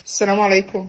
السلام عليكم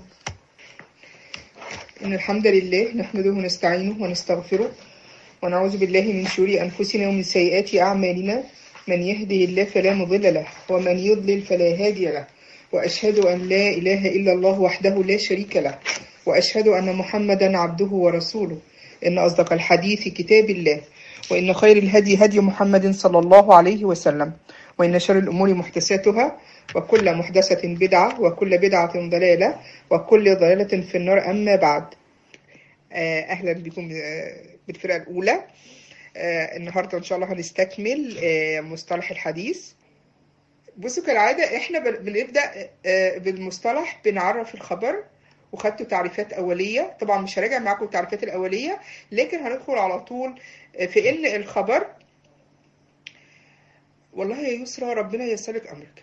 إن الحمد لله نحمده ونستعينه ونستغفره ونعوذ بالله من شرور أنفسنا ومن سيئات أعمالنا من يهده الله فلا مضل له ومن يضلل فلا هادي له وأشهد أن لا إله إلا الله وحده لا شريك له وأشهد أن محمدا عبده ورسوله إن أصدق الحديث كتاب الله وإن خير الهدي هدي محمد صلى الله عليه وسلم وإن شر الأمور محدثاتها وكل محدثة بدعة وكل بدعة ضلالة وكل ضلالة في النار أما بعد آه، أهلا بكم آه، بالفرقة الأولى آه، النهاردة إن شاء الله هنستكمل آه، مصطلح الحديث بصوا كالعادة إحنا بن- بنبدأ آه، بالمصطلح بنعرف الخبر وخدتوا تعريفات أولية طبعا مش هراجع معاكم التعريفات الأولية لكن هندخل على طول آه، في إن الخبر والله يا يسرى ربنا ييسرك أمرك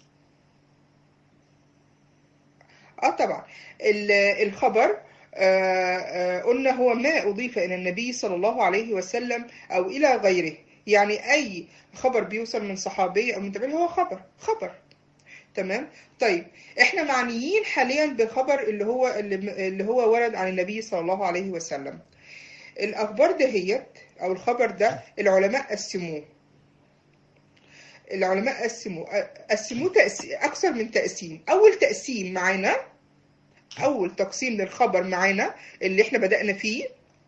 اه طبعا ال- الخبر آه، آه، قلنا هو ما أضيف إلى النبي صلى الله عليه وسلم أو إلى غيره يعني أي خبر بيوصل من صحابي أو من تابعي هو خبر خبر تمام طيب احنا معنيين حاليا بالخبر اللي هو اللي اللي هو ورد عن النبي صلى الله عليه وسلم الأخبار دهيت أو الخبر ده العلماء قسموه العلماء قسموا قسموه تقس- أكثر من تقسيم أول تقسيم معانا أول تقسيم للخبر معانا اللي احنا بدأنا فيه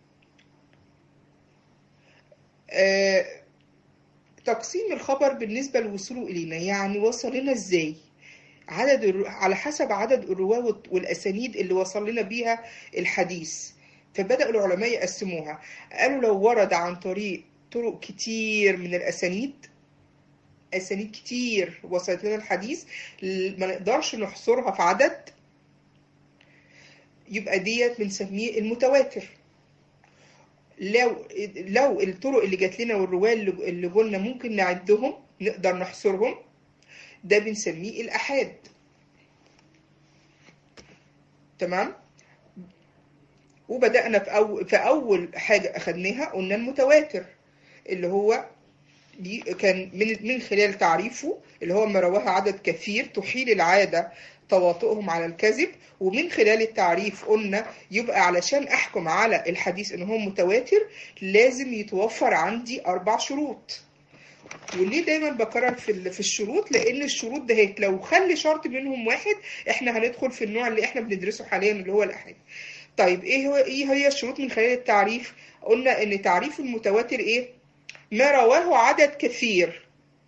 آه، تقسيم الخبر بالنسبة لوصوله إلينا يعني وصل لنا إزاي عدد الر- على حسب عدد الرواة والت- والأسانيد اللي وصل لنا بيها الحديث فبدأوا العلماء يقسموها قالوا لو ورد عن طريق طرق كتير من الأسانيد أسانيد كتير وصلت لنا الحديث ل- ما نقدرش نحصرها في عدد يبقى ديت بنسميه المتواتر لو لو الطرق اللي جات لنا والرواة اللي اللي قلنا ممكن نعدهم نقدر نحصرهم ده بنسميه الآحاد تمام وبدأنا في أول في أول حاجة أخدناها قلنا المتواتر اللي هو دي كان من من خلال تعريفه اللي هو ما رواه عدد كثير تحيل العادة تواطؤهم على الكذب ومن خلال التعريف قلنا يبقى علشان أحكم على الحديث إن هو متواتر لازم يتوفر عندي أربع شروط وليه دايما بكرر في ال- في الشروط لان الشروط دهيت لو خلي شرط منهم واحد احنا هندخل في النوع اللي احنا بندرسه حاليا اللي هو الاحاد طيب ايه هو ايه هي الشروط من خلال التعريف قلنا ان تعريف المتواتر ايه ما رواه عدد كثير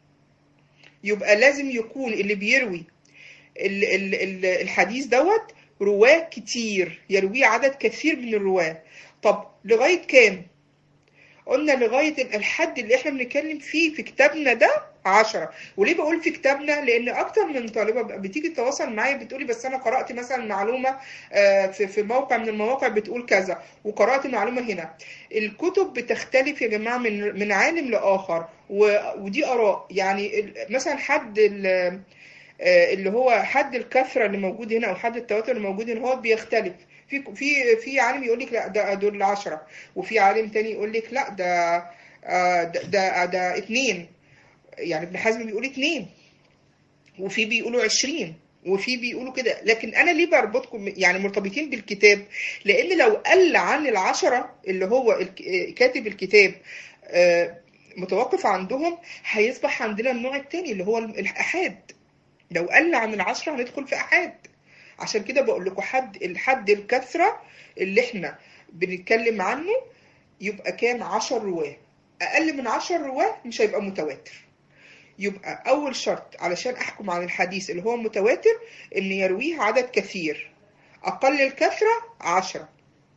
يبقى لازم يكون اللي بيروي ال- ال- ال- الحديث دوت رواه كتير يرويه عدد كثير من الرواه طب لغاية كام قلنا لغاية الحد اللي احنا بنتكلم فيه في كتابنا ده عشرة وليه بقول في كتابنا لان اكتر من طالبة بتيجي تتواصل معايا بتقولي بس انا قرأت مثلا معلومة آه، في في موقع من المواقع بتقول كذا وقرأت معلومة هنا الكتب بتختلف يا جماعة من من عالم لآخر و- ودي آراء يعني ال- مثلا حد ال- آه، اللي هو حد الكثرة اللي موجود هنا او حد التواتر اللي موجود هنا هو بيختلف في في في عالم يقول لك لا ده دول عشرة وفي عالم تاني يقول لك لا ده آه، ده ده, ده اتنين يعني ابن حزم بيقول اتنين وفي بيقولوا عشرين وفي بيقولوا كده لكن انا ليه بربطكم يعني مرتبطين بالكتاب لان لو قل عن العشرة اللي هو الك- كاتب الكتاب آه، متوقف عندهم هيصبح عندنا النوع التاني اللي هو الأحاد لو قل عن العشرة هندخل في أحاد عشان كده بقول لكم حد الحد الكثرة اللي احنا بنتكلم عنه يبقى كام عشر رواه أقل من عشر رواه مش هيبقى متواتر يبقى أول شرط علشان أحكم عن الحديث اللي هو متواتر إن يرويه عدد كثير أقل الكثرة عشرة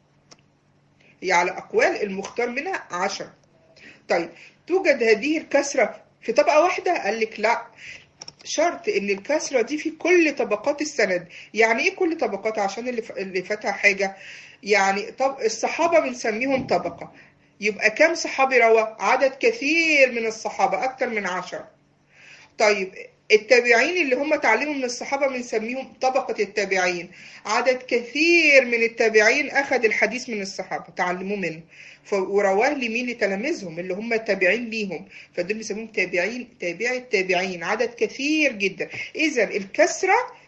هي على أقوال المختار منها عشرة طيب توجد هذه الكثرة في طبقة واحدة قال لك لا شرط ان الكسرة دي في كل طبقات السند يعني ايه كل طبقات عشان اللي ف- اللي فاتها حاجة يعني طب الصحابة بنسميهم طبقة يبقى كم صحابي روى عدد كثير من الصحابة اكتر من عشرة طيب التابعين اللي هم تعلموا من الصحابة بنسميهم طبقة التابعين عدد كثير من التابعين أخذ الحديث من الصحابة تعلموا منه ف- ورواه لمين لتلاميذهم اللي هم التابعين ليهم فدول بيسموهم تابعين تابع التابعين عدد كثير جدا إذا الكسرة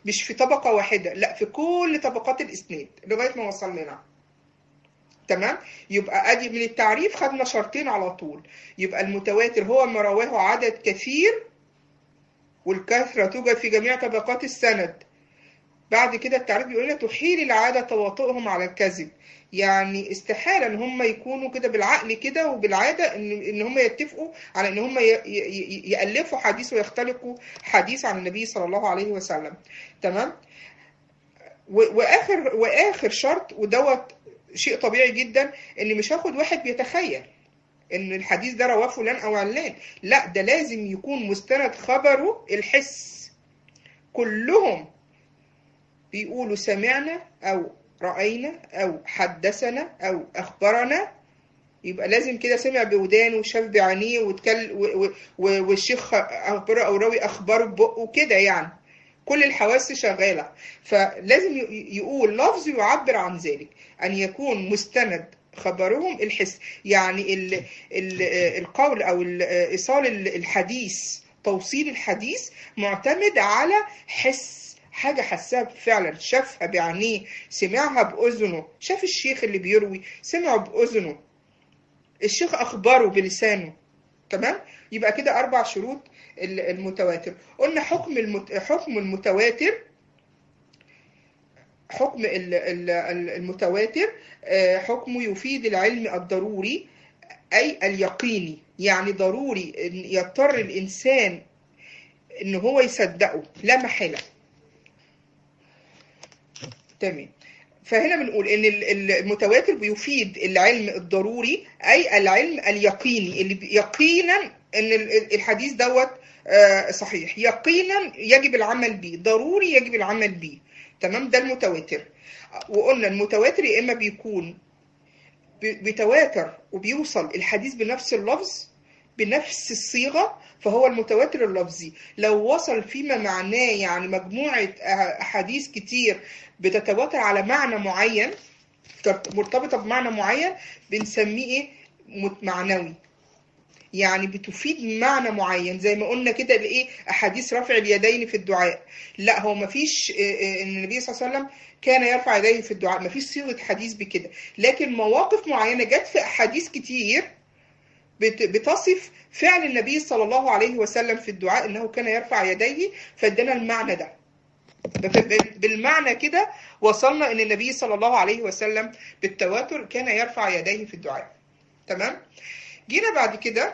مش في طبقة واحدة لا في كل طبقات الإسناد لغاية ما وصل لنا تمام يبقى ادي من التعريف خدنا شرطين على طول يبقى المتواتر هو ما رواه عدد كثير والكثرة توجد في جميع طبقات السند بعد كده التعريف بيقول لنا تحيل العادة تواطؤهم على الكذب يعني استحالة ان هم يكونوا كده بالعقل كده وبالعادة ان ان هم يتفقوا على ان هم ي- ي- ي- يألفوا حديث ويختلقوا حديث عن النبي صلى الله عليه وسلم تمام و- واخر واخر شرط ودوت شيء طبيعي جدا ان مش هاخد واحد بيتخيل ان الحديث ده رواه فلان او علان لا ده لازم يكون مستند خبره الحس كلهم بيقولوا سمعنا او رأينا او حدثنا او اخبرنا يبقى لازم كده سمع بودانه وشاف بعينيه واتكلم و- و- و- والشيخ اخبره او راوي اخباره ببقه كده يعني كل الحواس شغالة فلازم ي- يقول لفظ يعبر عن ذلك أن يكون مستند خبرهم الحس يعني ال ال القول أو ال- إيصال ال- الحديث توصيل الحديث معتمد على حس حاجة حسها فعلا شافها بعينيه سمعها بأذنه شاف الشيخ اللي بيروي سمعه بأذنه الشيخ أخبره بلسانه تمام يبقى كده أربع شروط ال- المتواتر قلنا حكم المت... حكم المتواتر حكم ال- ال- ال- المتواتر آه، حكمه يفيد العلم الضروري أي اليقيني يعني ضروري إن يضطر الإنسان إن هو يصدقه لا محالة تمام فهنا بنقول ان ال- ال- المتواتر بيفيد العلم الضروري اي العلم اليقيني اللي بي- يقينا ان ال- ال- الحديث دوت آه، صحيح يقينا يجب العمل به ضروري يجب العمل به تمام ده المتواتر وقلنا المتواتر يا اما بيكون بي- بيتواتر وبيوصل الحديث بنفس اللفظ بنفس الصيغة فهو المتواتر اللفظي لو وصل فيما معناه يعني مجموعة أح- أحاديث كتير بتتواتر على معنى معين ترت- مرتبطة بمعنى معين بنسميه إيه؟ مت- معنوي يعني بتفيد معنى معين زي ما قلنا كده الايه احاديث رفع اليدين في الدعاء لا هو ما فيش ان النبي صلى الله عليه وسلم كان يرفع يديه في الدعاء ما فيش صيغه حديث بكده لكن مواقف معينه جت في احاديث كتير بت- بتصف فعل النبي صلى الله عليه وسلم في الدعاء انه كان يرفع يديه فادانا المعنى ده ب- بالمعنى كده وصلنا ان النبي صلى الله عليه وسلم بالتواتر كان يرفع يديه في الدعاء تمام جينا بعد كده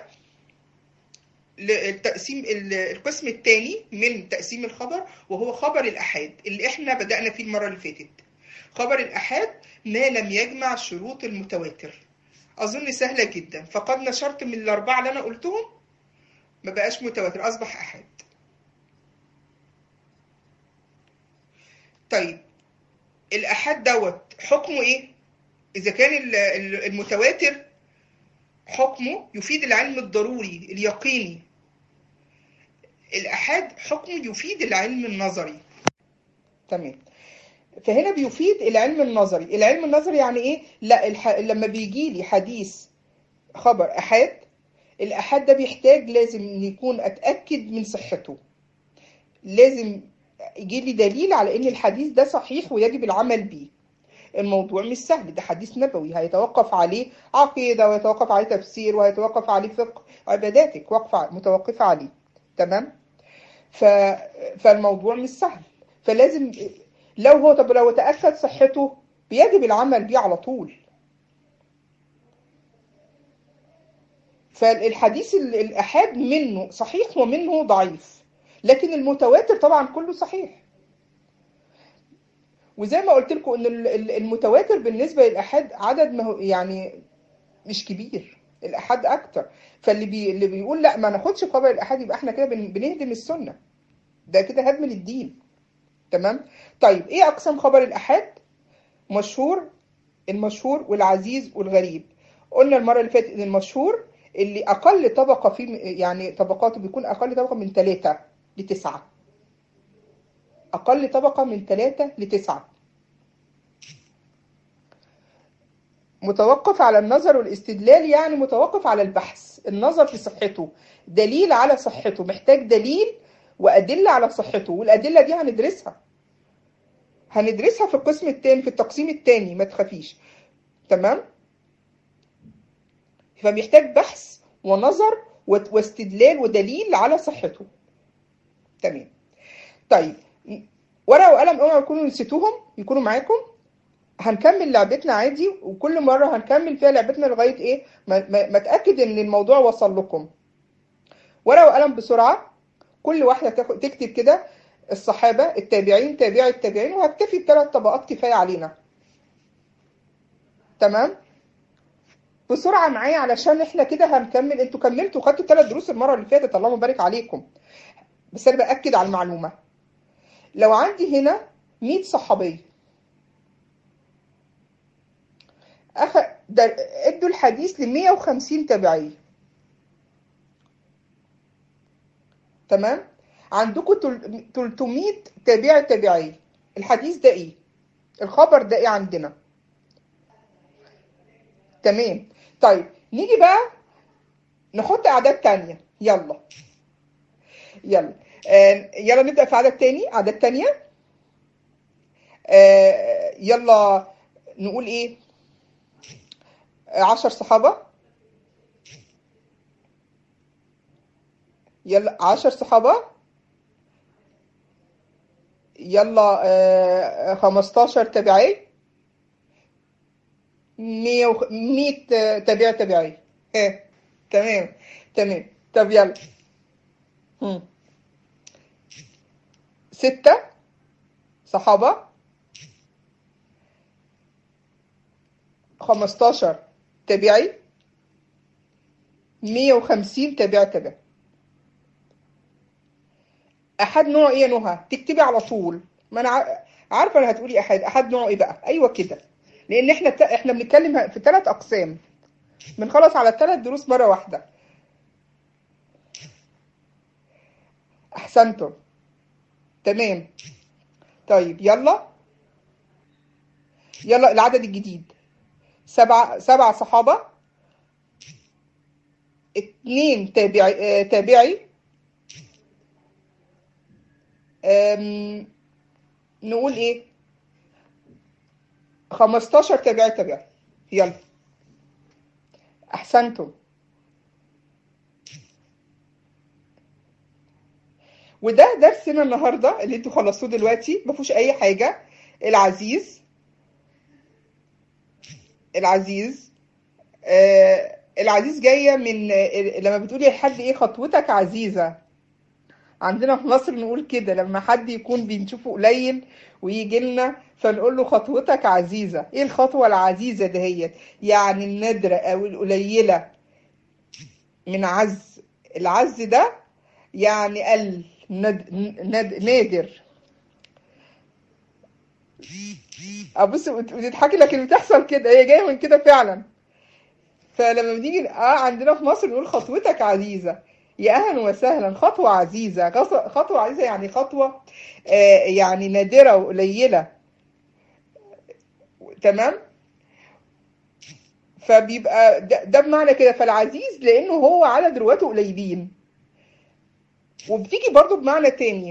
للتقسيم ال- القسم الثاني من تقسيم الخبر وهو خبر الأحاد اللي احنا بدأنا فيه المرة اللي فاتت خبر الأحاد ما لم يجمع شروط المتواتر أظن سهلة جدا فقدنا شرط من الأربعة اللي أنا قلتهم ما بقاش متواتر أصبح أحاد طيب الأحاد دوت حكمه إيه؟ إذا كان ال- ال- المتواتر حكمه يفيد العلم الضروري اليقيني الأحاد حكمه يفيد العلم النظري تمام فهنا بيفيد العلم النظري العلم النظري يعني ايه لا الح... لما بيجي لي حديث خبر احاد الاحاد ده بيحتاج لازم ان يكون اتاكد من صحته لازم يجي لي دليل على ان الحديث ده صحيح ويجب العمل بيه الموضوع مش سهل ده حديث نبوي هيتوقف عليه عقيدة ويتوقف عليه تفسير ويتوقف عليه فقه عباداتك واقفة متوقفة عليه تمام ف... فالموضوع مش سهل فلازم لو هو طب لو تأكد صحته بيجب العمل بيه على طول فالحديث ال- الأحاد منه صحيح ومنه ضعيف لكن المتواتر طبعا كله صحيح وزي ما قلت لكم ان ال- ال- المتواتر بالنسبه للاحاد عدد ما هو يعني مش كبير الاحاد اكتر فاللي بي اللي بيقول لا ما ناخدش خبر الاحاد يبقى احنا كده بن- بنهدم السنه ده كده هدم للدين تمام طيب ايه اقسام خبر الاحاد مشهور المشهور والعزيز والغريب قلنا المره اللي فاتت ان المشهور اللي اقل طبقه فيه يعني طبقاته بيكون اقل طبقه من ثلاثة لتسعة أقل طبقة من ثلاثة لتسعة متوقف على النظر والاستدلال يعني متوقف على البحث النظر في صحته دليل على صحته محتاج دليل وأدلة على صحته والأدلة دي هندرسها هندرسها في القسم الثاني في التقسيم الثاني ما تخافيش تمام فبيحتاج بحث ونظر واستدلال ودليل على صحته تمام طيب ورقه وقلم اوعوا تكونوا نسيتوهم يكونوا معاكم هنكمل لعبتنا عادي وكل مره هنكمل فيها لعبتنا لغايه ايه ما, ما, ما اتاكد ان الموضوع وصل لكم ورقه وقلم بسرعه كل واحده تاخد تكتب كده الصحابه التابعين تابعي التابعين وهكتفي بثلاث طبقات كفايه علينا تمام بسرعه معايا علشان احنا كده هنكمل انتوا كملتوا خدتوا ثلاث دروس المره اللي فاتت اللهم بارك عليكم بس انا باكد على المعلومه لو عندي هنا 100 صحابي أخ... ده ادوا الحديث ل 150 تابعي تمام عندكم 300 تابع تابعي الحديث ده ايه الخبر ده ايه عندنا تمام طيب نيجي بقى نحط اعداد تانية يلا يلا آه يلا نبدأ في عدد تاني عدد تانية آه يلا نقول ايه عشر صحابة يلا عشر صحابة يلا آه خمستاشر تابعي مية وخ... مية تابع تابعي ها تمام تمام طب يلا هم. ستة صحابة خمستاشر تابعي مية وخمسين تابع تابع أحد نوع إيه يا نهى؟ تكتبي على طول ما أنا عارفة أنا هتقولي أحد أحد نوع إيه بقى؟ أيوه كده لأن إحنا ت... إحنا بنتكلم في ثلاث أقسام بنخلص على الثلاث دروس مرة واحدة أحسنتم تمام طيب يلا يلا العدد الجديد سبعة سبعة صحابة اتنين تابعي تابعي نقول ايه خمستاشر تابعي تابعي يلا احسنتم وده درسنا النهارده اللي انتوا خلصتوه دلوقتي ما فيهوش اي حاجه العزيز العزيز آه العزيز جايه من آه لما بتقولي لحد ايه خطوتك عزيزه عندنا في مصر نقول كده لما حد يكون بنشوفه قليل ويجي لنا فنقول له خطوتك عزيزه ايه الخطوه العزيزه دهيت يعني النادره او القليله من عز العز ده يعني قل ند... ند... نادر ابص وتضحكي لكن بتحصل كده هي جايه من كده فعلا فلما بنيجي اه عندنا في مصر نقول خطوتك عزيزه يا اهلا وسهلا خطوه عزيزه خطوه عزيزه يعني خطوه آه يعني نادره وقليله تمام فبيبقى ده, ده بمعنى كده فالعزيز لانه هو عدد رواته قليلين وبتيجي برضو بمعنى تاني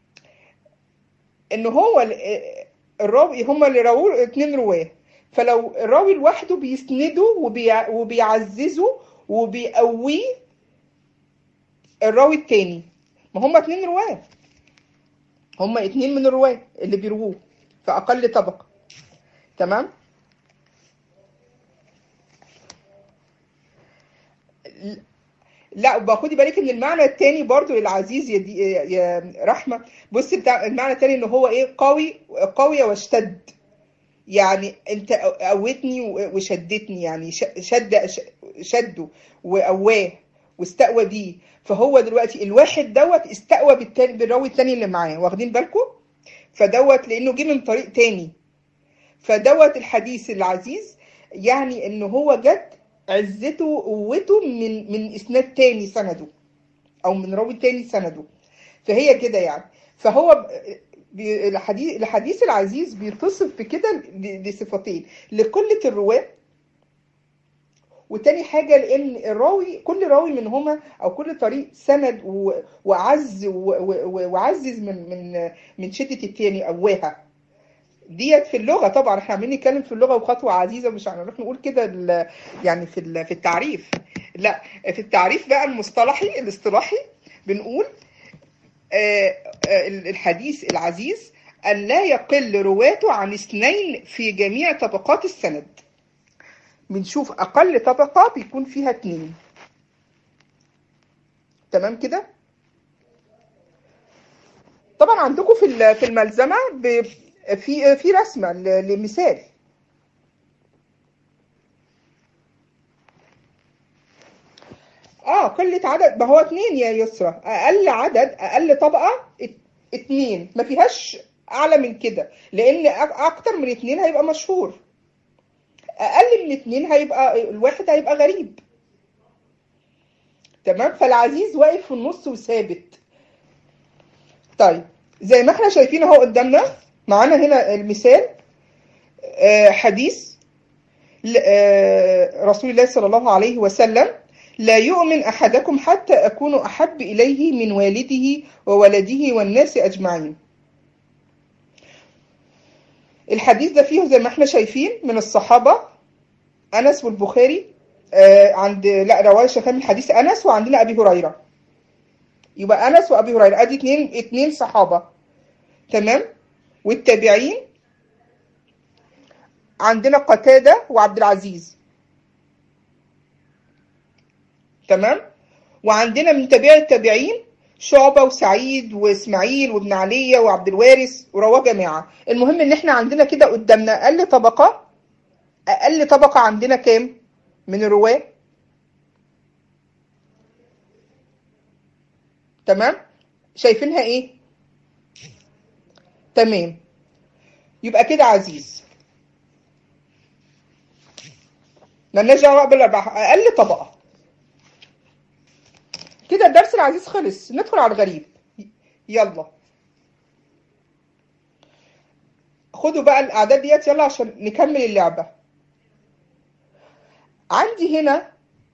ان هو الراوي هما اللي راوه اتنين رواه فلو الراوي لوحده بيسنده وبيع وبيعززه وبيقويه الراوي التاني ما هما اتنين رواه هما اتنين من الرواه اللي بيرووه في اقل طبقه تمام لا وباخدي بالك ان المعنى التاني برضو للعزيز يا, دي يا رحمه بصي بتاع المعنى التاني ان هو ايه قوي قوي واشتد يعني انت قوتني وشدتني يعني شد شده وقواه واستقوى بيه فهو دلوقتي الواحد دوت استقوى بالتاني بالراوي التاني اللي معاه واخدين بالكم فدوت لانه جه من طريق تاني فدوت الحديث العزيز يعني ان هو جت عزته وقوته من من اسناد تاني سنده او من راوي تاني سنده فهي كده يعني فهو الحديث الحديث العزيز بيتصف بكده لصفتين لقله الرواه وتاني حاجة لأن الراوي كل راوي منهما أو كل طريق سند وعز وعزز من من من شدة التاني قواها ديت في اللغه طبعا احنا عمالين نتكلم في اللغه وخطوه عزيزه مش هنروح نقول كده ال- يعني في ال- في التعريف لا في التعريف بقى المصطلحي الاصطلاحي بنقول آه، آه، الحديث العزيز أن لا يقل رواته عن اثنين في جميع طبقات السند بنشوف أقل طبقة بيكون فيها اتنين تمام كده طبعا عندكم في ال- في الملزمة ب- في في رسمة ل- لمثال اه قلة عدد ما هو اتنين يا يسرى اقل عدد اقل طبقة ات- اتنين ما فيهاش اعلى من كده لان أك- اكتر من اتنين هيبقى مشهور اقل من اتنين هيبقى الواحد هيبقى غريب تمام فالعزيز واقف في النص وثابت طيب زي ما احنا شايفين اهو قدامنا معانا هنا المثال آه، حديث ل- آه، رسول الله صلى الله عليه وسلم لا يؤمن أحدكم حتى أكون أحب إليه من والده وولده والناس أجمعين الحديث ده فيه زي ما احنا شايفين من الصحابة أنس والبخاري آه، عند لا رواية شيخان من حديث أنس وعندنا أبي هريرة يبقى أنس وأبي هريرة أدي اتنين اتنين صحابة تمام والتابعين عندنا قتادة وعبد العزيز تمام وعندنا من تابع التابعين شعبة وسعيد واسماعيل وابن علية وعبد الوارث ورواه جماعة المهم ان احنا عندنا كده قدامنا اقل طبقة اقل طبقة عندنا كام من الرواة تمام شايفينها ايه تمام يبقى كده عزيز مالناش دعوه بالاربعه اقل طبقه كده الدرس العزيز خلص ندخل على الغريب يلا خدوا بقى الاعداد ديت يلا عشان نكمل اللعبه عندي هنا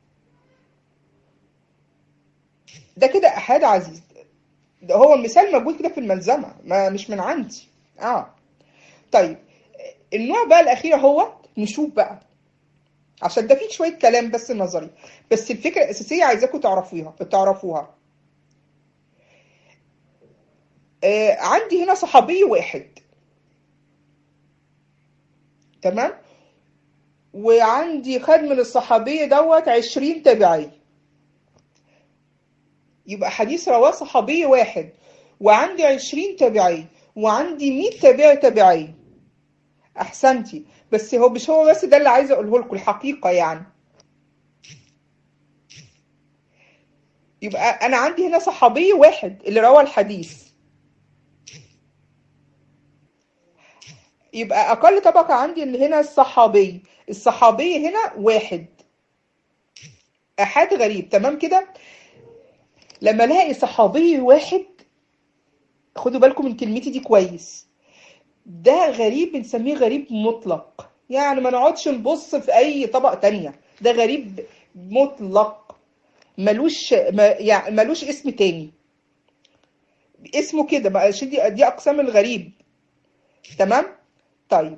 ده كده احاد عزيز ده هو المثال موجود كده في الملزمه ما مش من عندي اه طيب النوع بقى الاخير هو نشوف بقى عشان ده فيه شويه كلام بس نظري بس الفكره الاساسيه عايزاكم تعرفوها تعرفوها آه عندي هنا صحابي واحد تمام وعندي خد من الصحابي دوت عشرين تابعي يبقى حديث رواه صحابي واحد وعندي عشرين تابعي وعندي مية تابعي تابعي احسنتي بس هو مش هو بس ده اللي عايزه اقوله لكم الحقيقه يعني يبقى انا عندي هنا صحابي واحد اللي روى الحديث يبقى اقل طبقه عندي اللي هنا الصحابي الصحابي هنا واحد احاد غريب تمام كده لما الاقي صحابي واحد خدوا بالكم من كلمتي دي كويس ده غريب بنسميه غريب مطلق يعني ما نقعدش نبص في اي طبق تانية ده غريب مطلق ملوش ما يعني ملوش اسم تاني اسمه كده بقى دي دي اقسام الغريب تمام طيب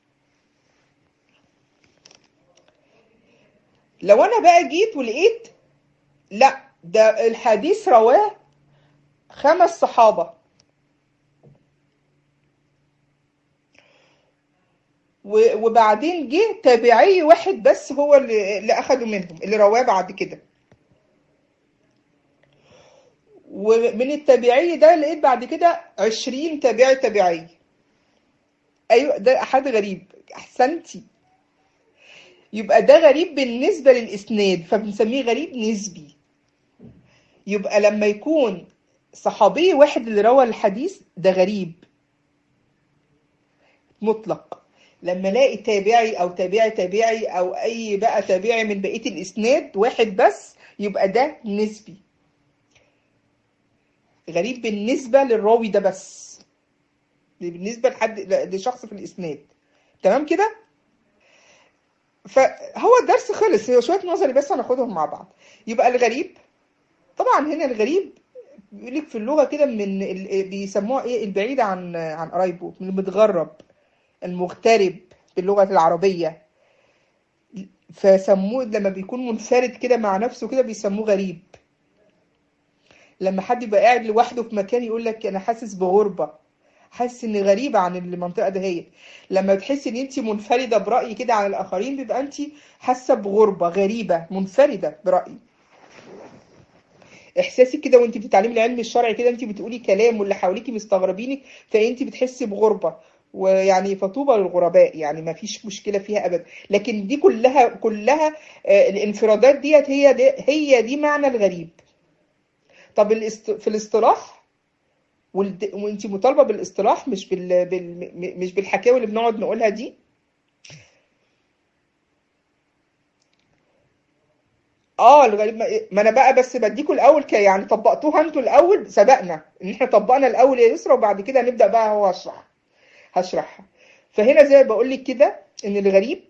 لو انا بقى جيت ولقيت لا ده الحديث رواه خمس صحابه وبعدين جه تابعي واحد بس هو اللي, اللي اخده منهم اللي رواه بعد كده ومن التابعي ده لقيت بعد كده عشرين تابعي تابعي ايوه ده احد غريب احسنتي يبقى ده غريب بالنسبة للإسناد فبنسميه غريب نسبي يبقى لما يكون صحابي واحد اللي روى الحديث ده غريب مطلق لما الاقي تابعي او تابعي تابعي او اي بقى تابعي من بقيه الاسناد واحد بس يبقى ده نسبي غريب بالنسبه للراوي ده بس بالنسبه لحد لشخص في الاسناد تمام كده فهو الدرس خلص هو شويه نظري بس هناخدهم مع بعض يبقى الغريب طبعا هنا الغريب بيقول لك في اللغه كده من بيسموها ايه البعيد عن عن قرايبه من المتغرب المغترب باللغة العربية فسموه لما بيكون منفرد كده مع نفسه كده بيسموه غريب لما حد يبقى قاعد لوحده في مكان يقول لك انا حاسس بغربة حاسس اني غريبة عن المنطقة دهيت لما بتحسي ان انت منفردة برأي كده عن الاخرين بيبقى انت حاسة بغربة غريبة منفردة برأي احساسك كده وانت بتتعلمي العلم الشرعي كده انت بتقولي كلام واللي حواليكي مستغربينك فانت بتحسي بغربة ويعني فطوبى للغرباء يعني ما فيش مشكلة فيها ابدا لكن دي كلها كلها آه، الانفرادات ديت هي دي هي دي معنى الغريب طب الاست... في الاصطلاح والد... وانت مطالبة بالاصطلاح مش بال... بال... م- مش بالحكاوي اللي بنقعد نقولها دي اه الغريب ما... ما انا بقى بس بديكوا الاول ك... يعني طبقتوها انتوا الاول سبقنا ان احنا طبقنا الاول يا يسرا وبعد كده نبدأ بقى هو اشرح هشرحها فهنا زي ما بقول لك كده ان الغريب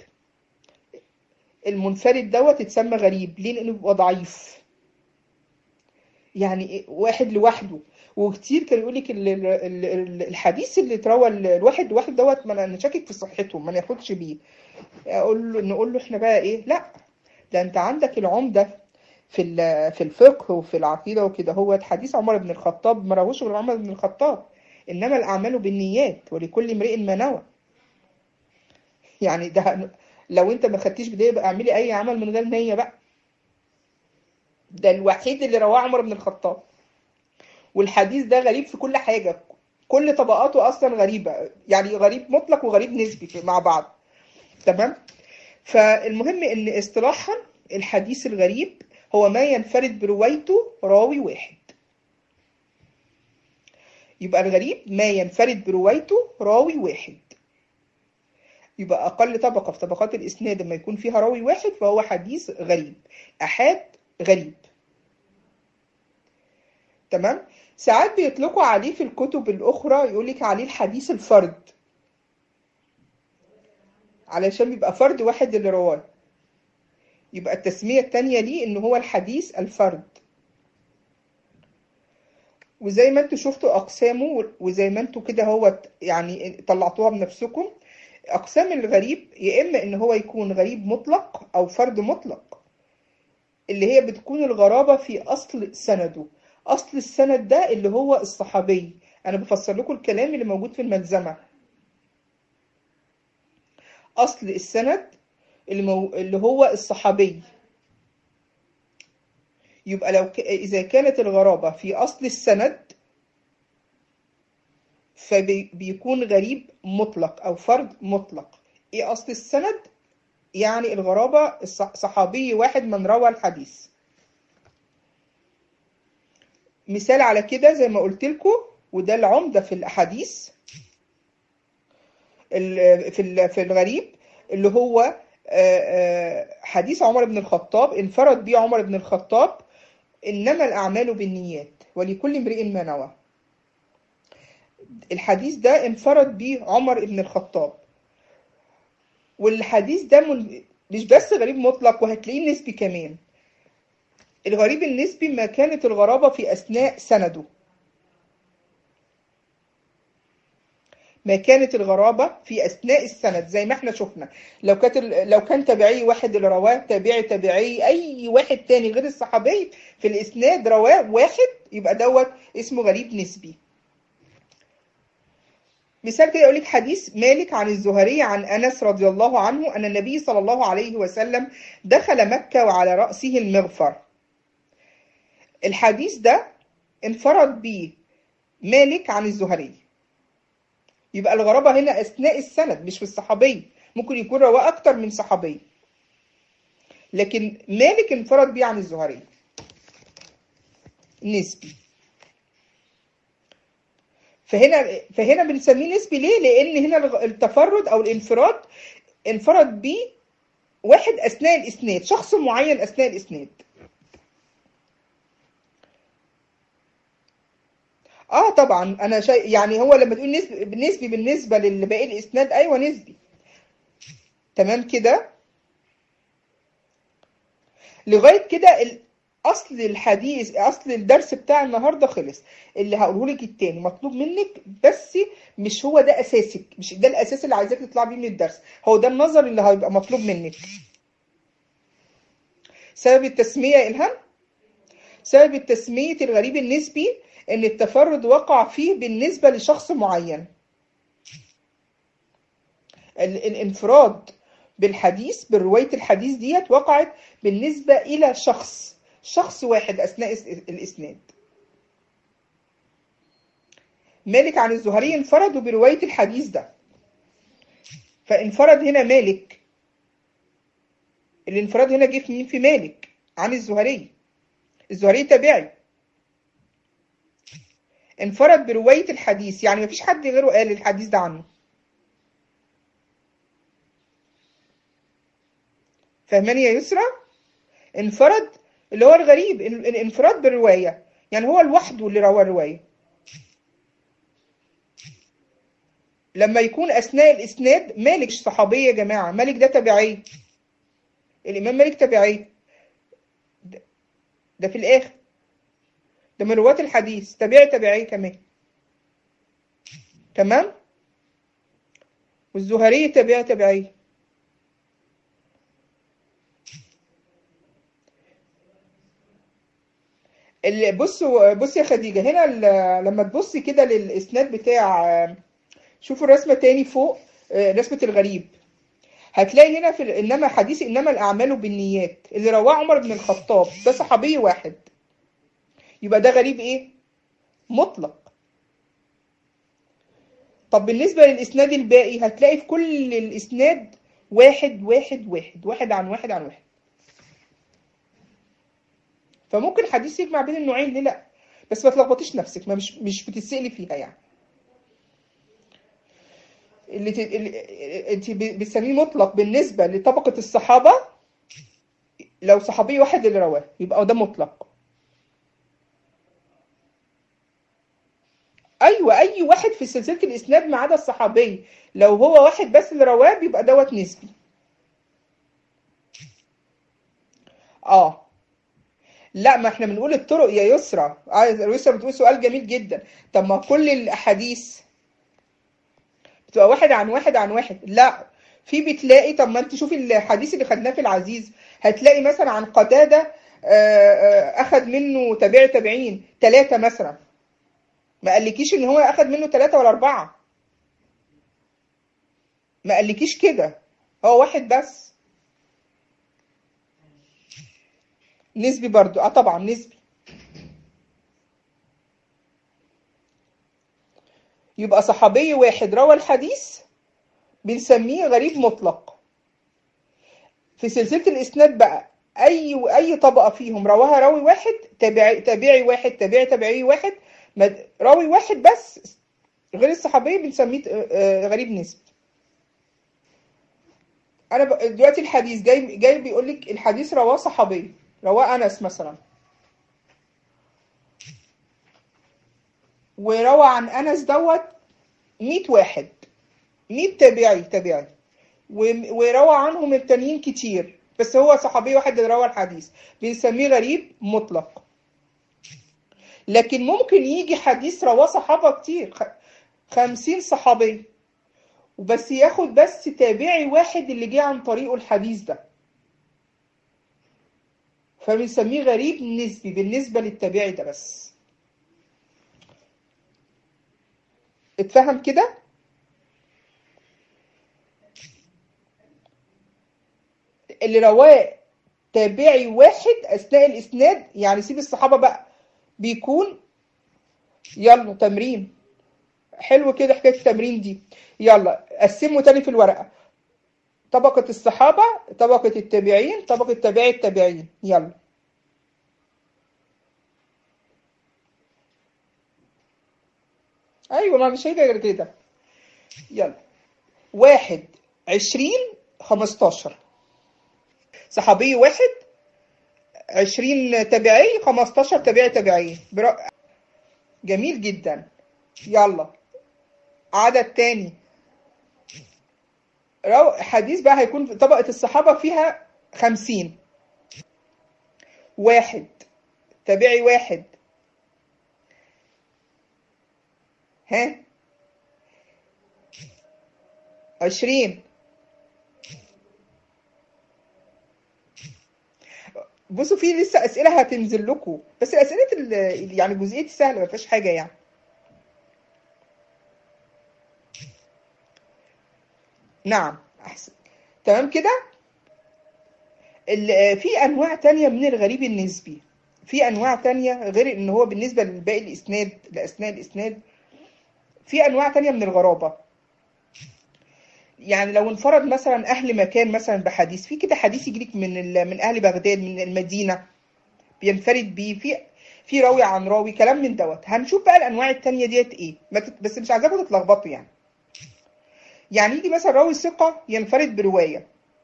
المنفرد دوت يتسمى غريب ليه لانه بيبقى ضعيف يعني إيه؟ واحد لوحده وكتير كان يقول لك ال- ال- ال- الحديث اللي اتروى ال- الواحد لوحده دوت ما انا شاكك في صحته ما ناخدش بيه اقول له نقول له احنا بقى ايه لا ده انت عندك العمده في ال- في الفقه وفي العقيده وكده هو حديث عمر بن الخطاب ما راهوش غير عمر بن الخطاب انما الاعمال بالنيات ولكل امرئ ما نوى يعني ده لو انت ما خدتيش بدايه يبقى اعملي اي عمل من غير نيه بقى ده الوحيد اللي رواه عمر بن الخطاب والحديث ده غريب في كل حاجة كل طبقاته أصلا غريبة يعني غريب مطلق وغريب نسبي في- مع بعض تمام فالمهم إن اصطلاحا الحديث الغريب هو ما ينفرد بروايته راوي واحد يبقى الغريب ما ينفرد بروايته راوي واحد يبقى أقل طبقة في طبقات الإسناد لما يكون فيها راوي واحد فهو حديث غريب أحاد غريب تمام ساعات بيطلقوا عليه في الكتب الأخرى يقول لك عليه الحديث الفرد علشان بيبقى فرد واحد اللي رواه يبقى التسمية التانية ليه إن هو الحديث الفرد وزي ما انتوا شفتوا أقسامه وزي ما انتوا كده هو يعني طلعتوها بنفسكم أقسام الغريب يا إما إن هو يكون غريب مطلق أو فرد مطلق اللي هي بتكون الغرابة في أصل سنده أصل السند ده اللي هو الصحابي أنا بفسر لكم الكلام اللي موجود في الملزمة أصل السند اللي, مو... اللي هو الصحابي يبقى لو ك... إذا كانت الغرابة في أصل السند فبيكون غريب مطلق أو فرد مطلق إيه أصل السند؟ يعني الغرابة الص- صحابي واحد من روى الحديث مثال على كده زي ما قلت لكم وده العمدة في الأحاديث ال- في ال- في الغريب اللي هو آه، آه، حديث عمر بن الخطاب انفرد به عمر بن الخطاب إنما الأعمال بالنيات ولكل امرئ ما نوى الحديث ده انفرد به عمر بن الخطاب والحديث ده من... مش بس غريب مطلق وهتلاقيه نسبي كمان الغريب النسبي ما كانت الغرابة في أثناء سنده ما كانت الغرابة في أثناء السند زي ما احنا شفنا لو كانت ال- لو كان تابعي واحد اللي رواه تابعي تابعي أي واحد تاني غير الصحابي في الإسناد رواه واحد يبقى دوت اسمه غريب نسبي مثال كده يقول لك حديث مالك عن الزهري عن أنس رضي الله عنه أن النبي صلى الله عليه وسلم دخل مكة وعلى رأسه المغفر الحديث ده انفرد به مالك عن الزهري يبقى الغرابة هنا أثناء السند مش في الصحابي ممكن يكون رواه أكتر من صحابي لكن مالك انفرد به عن الزهري نسبي فهنا فهنا بنسميه نسبي ليه؟ لأن هنا الغ- التفرد أو الانفراد انفرد به واحد أثناء الإسناد شخص معين أثناء الإسناد اه طبعا انا شيء يعني هو لما تقول نسبي نسبي بالنسبه لباقي الاسناد ايوه نسبي تمام كده لغايه كده ال... اصل الحديث اصل الدرس بتاع النهارده خلص اللي هقوله لك التاني مطلوب منك بس مش هو ده اساسك مش ده الاساس اللي عايزاك تطلع بيه من الدرس هو ده النظر اللي هيبقى مطلوب منك سبب التسميه يا الهام سبب التسميه الغريب النسبي ان التفرد وقع فيه بالنسبه لشخص معين ال- الانفراد بالحديث بروايه الحديث ديت وقعت بالنسبه الى شخص شخص واحد اثناء اس- الاسناد مالك عن الزهري انفردوا بروايه الحديث ده فانفرد هنا مالك الانفراد هنا جه في مين في مالك عن الزهري الزهري تابعي انفرد بروايه الحديث يعني مفيش حد غيره قال الحديث ده عنه فاهماني يا يسرا انفرد اللي هو الغريب ال- الانفراد بالروايه يعني هو لوحده اللي روى الروايه لما يكون اثناء الاسناد مالك صحابي يا جماعه مالك ده تبعي الامام مالك تبعي ده ده في الاخر ده من رواة الحديث تبعي تبعي كمان تمام والزهري تبعي تبعي ال- بصوا بص يا خديجة هنا ال- لما تبصي كده للإسناد بتاع شوفوا الرسمة تاني فوق آه، رسمة الغريب هتلاقي هنا في ال- إنما حديث إنما الأعمال بالنيات اللي رواه عمر بن الخطاب ده صحابي واحد يبقى ده غريب إيه؟ مطلق طب بالنسبة للإسناد الباقي هتلاقي في كل الإسناد واحد واحد واحد واحد عن واحد عن واحد فممكن حديث يجمع بين النوعين ليه لا بس ما تلخبطيش نفسك ما مش مش بتتسألي فيها يعني اللي, ت... اللي انت ب- بتسميه مطلق بالنسبة لطبقة الصحابة لو صحابي واحد اللي رواه يبقى ده مطلق ايوه اي واحد في سلسلة الاسناد ما عدا الصحابي لو هو واحد بس اللي رواه بيبقى دوت نسبي اه لا ما احنا بنقول الطرق يا يسرى اه يسرى بتقول سؤال جميل جدا طب ما كل الاحاديث بتبقى واحد عن واحد عن واحد لا في بتلاقي طب ما انت شوفي الحديث اللي خدناه في العزيز هتلاقي مثلا عن قتادة آه، آه، اخد منه تابع تابعين ثلاثة مثلا ما قالكيش ان هو اخد منه ثلاثة ولا اربعة ما قالكيش كده هو واحد بس نسبي برضو اه طبعا نسبي يبقى صحابي واحد روى الحديث بنسميه غريب مطلق في سلسلة الإسناد بقى أي أي طبقة فيهم رواها راوي واحد تابعي تابعي واحد تابعي تابعي واحد ما- راوي واحد بس غير الصحابي بنسميه آه، آه، غريب نسبي أنا ب- دلوقتي الحديث جاي جاي بيقول لك الحديث رواه صحابي رواه أنس مثلا وروى عن أنس دوت 100 واحد 100 تابعي تابعي و- وروى عنهم التانيين كتير بس هو صحابي واحد اللي روى الحديث بنسميه غريب مطلق لكن ممكن يجي حديث رواه صحابة كتير خ- خمسين صحابي وبس ياخد بس تابعي واحد اللي جه عن طريقه الحديث ده فبنسميه غريب نسبي بالنسبة للتابعي ده بس اتفهم كده؟ اللي رواه تابعي واحد اثناء الاسناد يعني سيب الصحابه بقى بيكون يلا تمرين حلو كده حكايه التمرين دي يلا قسموا تاني في الورقه طبقه الصحابه طبقه التابعين طبقه تابعي التابعين يلا ايوه ما مش هيجي غير كده يلا واحد عشرين خمستاشر صحابي واحد عشرين تابعي خمستاشر تابعي تابعي برا... جميل جدا يلا عدد تاني رو... حديث بقى هيكون في طبقة الصحابة فيها خمسين واحد تابعي واحد ها عشرين بصوا في لسه اسئله هتنزل لكم بس الاسئله ال- يعني جزئيه سهله ما فيهاش حاجه يعني نعم احسن تمام كده ال- في انواع تانية من الغريب النسبي في انواع تانية غير ان هو بالنسبه لباقي الاسناد لاثناء الاسناد في انواع تانية من الغرابه يعني لو انفرد مثلا اهل مكان مثلا بحديث في كده حديث يجيلك من ال- من اهل بغداد من المدينه بينفرد بيه في في راوي عن راوي كلام من دوت هنشوف بقى الانواع التانية ديت ايه ما تت- بس مش عايزاكم تتلخبطوا يعني يعني يجي مثلا راوي ثقه ينفرد بروايه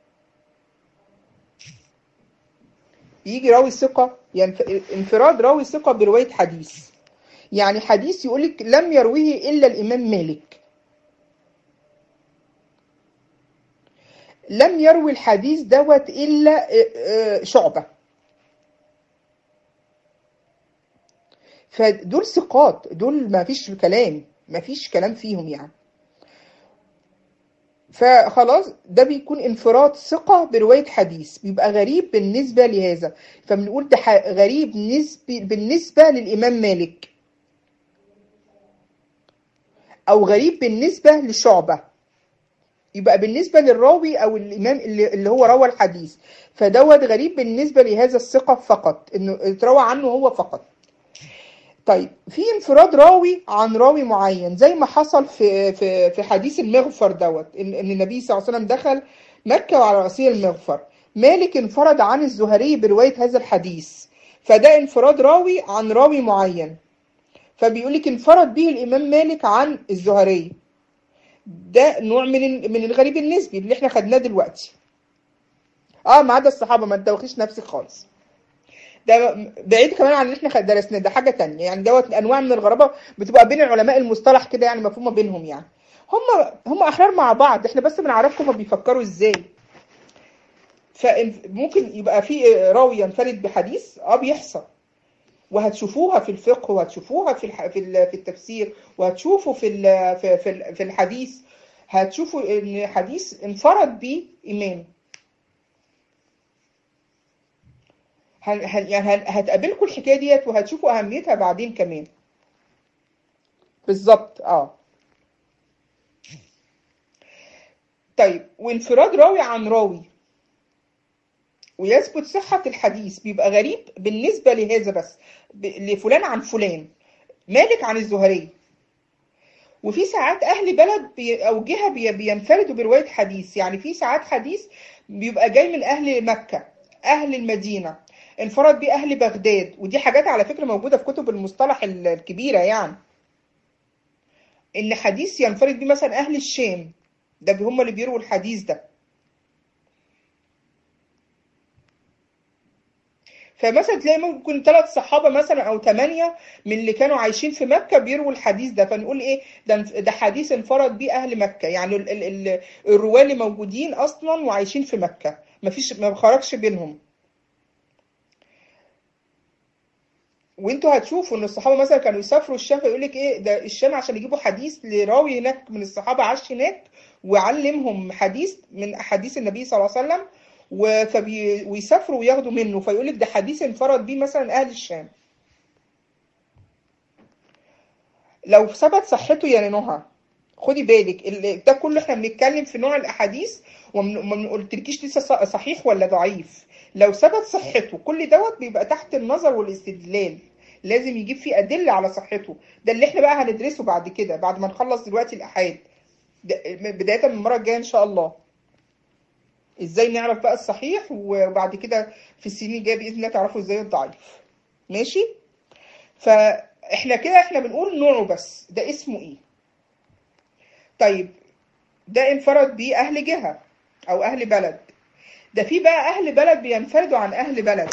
يجي راوي ثقه ينف... انفراد راوي ثقه بروايه حديث يعني حديث يقولك لم يرويه الا الامام مالك لم يروي الحديث دوت الا آه، آه، شعبه فدول ثقات دول ما فيش كلام ما فيش كلام فيهم يعني فخلاص ده بيكون انفراد ثقة برواية حديث بيبقى غريب بالنسبة لهذا فبنقول ده ح- غريب نسبي بالنسبة للإمام مالك أو غريب بالنسبة لشعبة يبقى بالنسبة للراوي أو الإمام اللي, اللي هو روى الحديث فدوت غريب بالنسبة لهذا الثقة فقط إنه اتروى عنه هو فقط طيب في انفراد راوي عن راوي معين زي ما حصل في في في حديث المغفر دوت ان إن النبي صلى الله عليه وسلم دخل مكة وعلى رأسه المغفر مالك انفرد عن الزهري برواية هذا الحديث فده انفراد راوي عن راوي معين فبيقول لك انفرد به الإمام مالك عن الزهري ده نوع من ال- من الغريب النسبي اللي احنا خدناه دلوقتي اه ما عدا الصحابة ما تدوخيش نفسك خالص ده بعيد كمان عن اللي احنا خد- درسناه ده حاجة تانية يعني دوت انواع من الغرابة بتبقى بين علماء المصطلح كده يعني مفهومة بينهم يعني هم هم احرار مع بعض احنا بس بنعرفهم هم بيفكروا ازاي فممكن يبقى في راوي ينفرد بحديث اه بيحصل وهتشوفوها في الفقه وهتشوفوها في الح... في ال- في التفسير وهتشوفوا في ال... في في ال- في الحديث هتشوفوا ان حديث انفرد به امام هن... هن... يعني هن... هتقابلكم الحكايه ديت وهتشوفوا اهميتها بعدين كمان بالظبط اه طيب وانفراد راوي عن راوي ويثبت صحة الحديث بيبقى غريب بالنسبة لهذا بس ب... لفلان عن فلان مالك عن الزهري وفي ساعات أهل بلد بي... أو جهة بي... بينفردوا برواية حديث يعني في ساعات حديث بيبقى جاي من أهل مكة أهل المدينة انفرد بيه أهل بغداد ودي حاجات على فكرة موجودة في كتب المصطلح ال- الكبيرة يعني إن حديث ينفرد بيه مثلا أهل الشام ده هم اللي بيرووا الحديث ده فمثلا تلاقي ممكن ثلاث صحابة مثلا أو ثمانية من اللي كانوا عايشين في مكة بيرووا الحديث ده فنقول إيه ده ده حديث انفرد بيه أهل مكة يعني ال ال ال الرواة اللي موجودين أصلا وعايشين في مكة مفيش ما خرجش بينهم وانتوا هتشوفوا ان الصحابه مثلا كانوا يسافروا الشام فيقول لك ايه ده الشام عشان يجيبوا حديث لراوي هناك من الصحابه عاش هناك وعلمهم حديث من احاديث النبي صلى الله عليه وسلم و- فبي ويسافروا وياخدوا منه فيقول لك ده حديث انفرد بيه مثلا اهل الشام لو ثبت صحته يا نهى خدي بالك ال- ده كله احنا بنتكلم في نوع الاحاديث وما قلتلكيش لسه ص- صحيح ولا ضعيف لو ثبت صحته كل دوت بيبقى تحت النظر والاستدلال لازم يجيب فيه ادله على صحته ده اللي احنا بقى هندرسه بعد كده بعد ما نخلص دلوقتي الاحاد ده- بدايه من المره الجايه ان شاء الله ازاي نعرف بقى الصحيح وبعد كده في السنين الجايه باذن الله تعرفوا ازاي الضعيف ماشي فاحنا كده احنا بنقول نوعه بس ده اسمه ايه طيب ده انفرد بيه اهل جهه او اهل بلد ده في بقى اهل بلد بينفردوا عن اهل بلد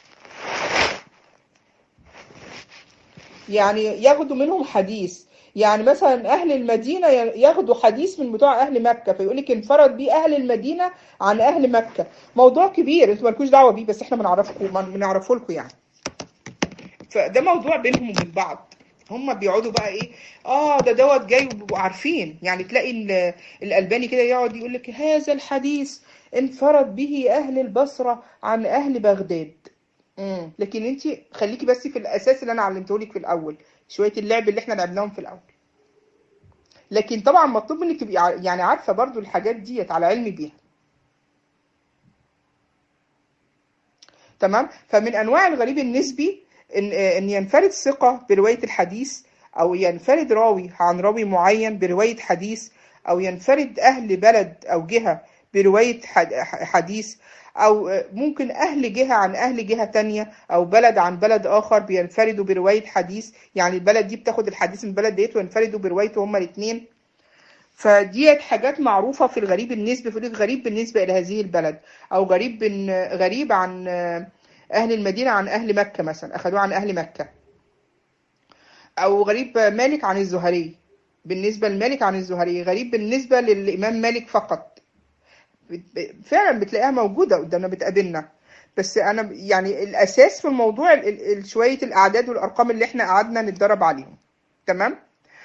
يعني ياخدوا منهم حديث يعني مثلا اهل المدينه ياخدوا حديث من بتوع اهل مكه فيقول لك انفرد بيه اهل المدينه عن اهل مكه موضوع كبير انتوا مالكوش دعوه بيه بس احنا بنعرفكم بنعرفه لكم يعني فده موضوع بينهم وبين بعض هم بيقعدوا بقى ايه اه ده دوت جاي وبيبقوا عارفين يعني تلاقي ال- الالباني كده يقعد يقول لك هذا الحديث انفرد به اهل البصره عن اهل بغداد امم لكن انت خليكي بس في الاساس اللي انا علمته لك في الاول شويه اللعب اللي احنا لعبناهم في الاول لكن طبعا مطلوب منك تبقي ع- يعني عارفه برضو الحاجات ديت على علم بيها تمام فمن انواع الغريب النسبي ان ان ينفرد ثقه بروايه الحديث او ينفرد راوي عن راوي معين بروايه حديث او ينفرد اهل بلد او جهه بروايه حد- حديث او ممكن اهل جهه عن اهل جهه تانية او بلد عن بلد اخر بينفردوا بروايه حديث يعني البلد دي بتاخد الحديث من البلد ديت وينفردوا بروايته هما الاثنين فديت حاجات معروفة في الغريب النسبي في غريب بالنسبة إلى هذه البلد أو غريب بن غريب عن أهل المدينة عن أهل مكة مثلا أخذوه عن أهل مكة أو غريب مالك عن الزهري بالنسبة لمالك عن الزهري غريب بالنسبة للإمام مالك فقط فعلا بتلاقيها موجودة قدامنا بتقابلنا بس أنا يعني الأساس في الموضوع ال- ال- ال- شوية الأعداد والأرقام اللي إحنا قعدنا نتدرب عليهم تمام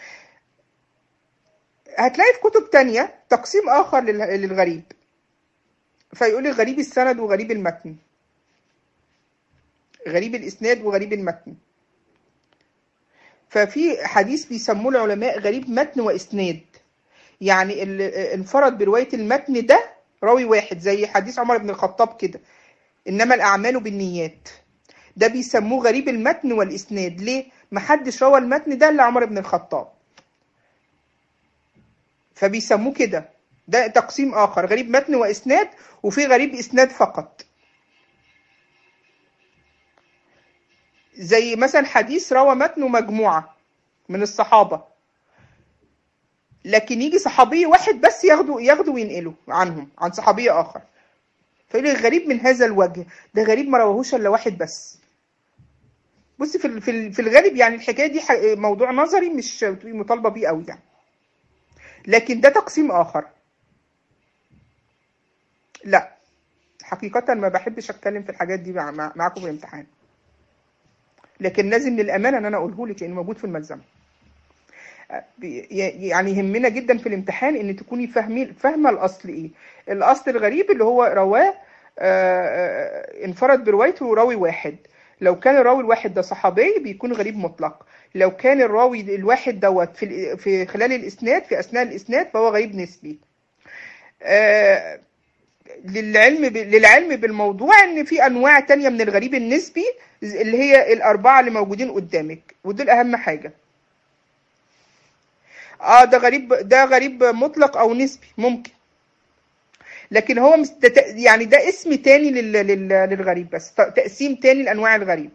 هتلاقي في كتب تانية تقسيم آخر لل- للغريب فيقول لي غريب السند وغريب المتن غريب الإسناد وغريب المتن ففي حديث بيسموه العلماء غريب متن وإسناد يعني اللي انفرد برواية المتن ده راوي واحد زي حديث عمر بن الخطاب كده إنما الأعمال بالنيات ده بيسموه غريب المتن والإسناد ليه؟ محدش روى المتن ده إلا عمر بن الخطاب فبيسموه كده ده تقسيم آخر غريب متن وإسناد وفي غريب إسناد فقط زي مثلا حديث روى متنه مجموعة من الصحابة لكن يجي صحابي واحد بس ياخده ياخده وينقله عنهم عن صحابي آخر فيقول لي غريب من هذا الوجه ده غريب ما رواهوش إلا واحد بس بصي في ال- في ال- في الغالب يعني الحكاية دي ح- موضوع نظري مش بتبقي مطالبة بيه قوي يعني لكن ده تقسيم آخر لا حقيقة ما بحبش أتكلم في الحاجات دي مع- مع- معاكم في الامتحان لكن لازم للأمانة إن أنا أقوله لك لأنه موجود في الملزمة بي- يعني يهمنا جدا في الامتحان ان تكوني فاهمين فاهمه الاصل ايه الاصل الغريب اللي هو رواه آه، آه، انفرد بروايته راوي واحد لو كان الراوي الواحد ده صحابي بيكون غريب مطلق لو كان الراوي الواحد دوت في ال- في خلال الاسناد في اثناء الاسناد فهو غريب نسبي آه، للعلم ب... للعلم بالموضوع ان في انواع تانية من الغريب النسبي اللي هي الاربعه اللي موجودين قدامك ودول اهم حاجه اه ده غريب ده غريب مطلق او نسبي ممكن لكن هو مس- ده ت- يعني ده اسم تاني لل... لل... للغريب بس ت- تقسيم تاني لانواع الغريب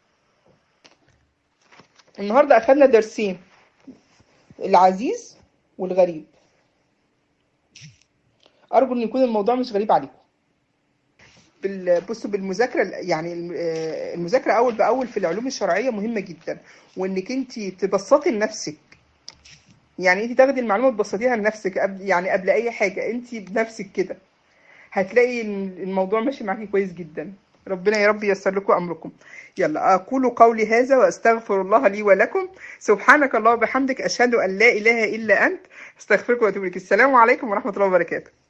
النهارده اخدنا درسين العزيز والغريب ارجو ان يكون الموضوع مش غريب عليكم بال- بصوا بالمذاكره يعني الم- آه، المذاكره اول باول في العلوم الشرعيه مهمه جدا وانك انت تبسطي لنفسك يعني انت تاخدي المعلومه تبسطيها لنفسك قبل يعني قبل اي حاجه انت بنفسك كده هتلاقي إن الموضوع ماشي معاكي كويس جدا ربنا يا رب ييسر لكم امركم يلا اقول قولي هذا واستغفر الله لي ولكم سبحانك اللهم وبحمدك اشهد ان لا اله الا انت استغفرك واتوب اليك السلام عليكم ورحمه الله وبركاته